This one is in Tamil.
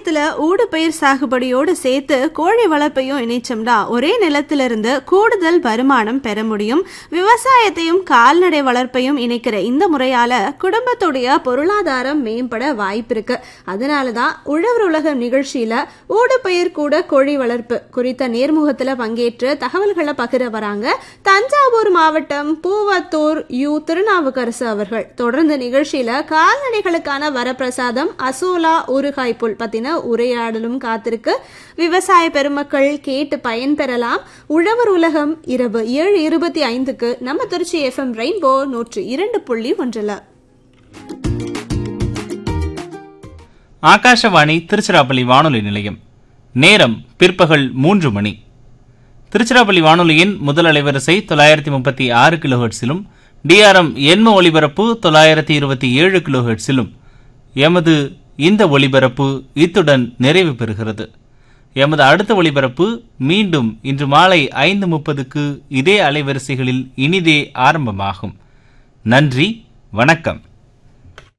விவசாயத்துல ஊடுபயிர் சாகுபடியோடு சேர்த்து கோழி வளர்ப்பையும் இணைச்சோம்னா ஒரே நிலத்திலிருந்து கூடுதல் வருமானம் பெற முடியும் விவசாயத்தையும் கால்நடை வளர்ப்பையும் இணைக்கிற இந்த முறையால குடும்பத்துடைய பொருளாதாரம் மேம்பட வாய்ப்பு இருக்கு அதனாலதான் உழவர் உலகம் நிகழ்ச்சியில ஊடுபயிர் கூட கோழி வளர்ப்பு குறித்த நேர்முகத்துல பங்கேற்று தகவல்களை பகிர வராங்க தஞ்சாவூர் மாவட்டம் பூவத்தூர் யு திருநாவுக்கரசு அவர்கள் தொடர்ந்து நிகழ்ச்சியில கால்நடைகளுக்கான வரப்பிரசாதம் அசோலா ஊறுகாய் புல் பத்தின உரையாடலும் காத்திருக்கு விவசாய பெருமக்கள் கேட்டு பயன்பெறலாம் உழவர் உலகம் இரவு ஏழு இருபத்தி ஐந்துக்கு நம்ம திருச்சி எஃப்எம் ரெயின்போ நூற்று இரண்டு புள்ளி ஒன்றுல ஆகாஷவாணி திருச்சிராப்பள்ளி வானொலி நிலையம் நேரம் பிற்பகல் மூன்று மணி திருச்சிராப்பள்ளி வானொலியின் முதல் அலைவரிசை தொள்ளாயிரத்தி முப்பத்தி ஆறு கிலோஹெட்ஸிலும் டிஆர்எம் எண்ம ஒலிபரப்பு தொள்ளாயிரத்தி இருபத்தி ஏழு கிலோஹெட்ஸிலும் எமது இந்த ஒலிபரப்பு இத்துடன் நிறைவு பெறுகிறது எமது அடுத்த ஒலிபரப்பு மீண்டும் இன்று மாலை ஐந்து முப்பதுக்கு இதே அலைவரிசைகளில் இனிதே ஆரம்பமாகும் நன்றி வணக்கம்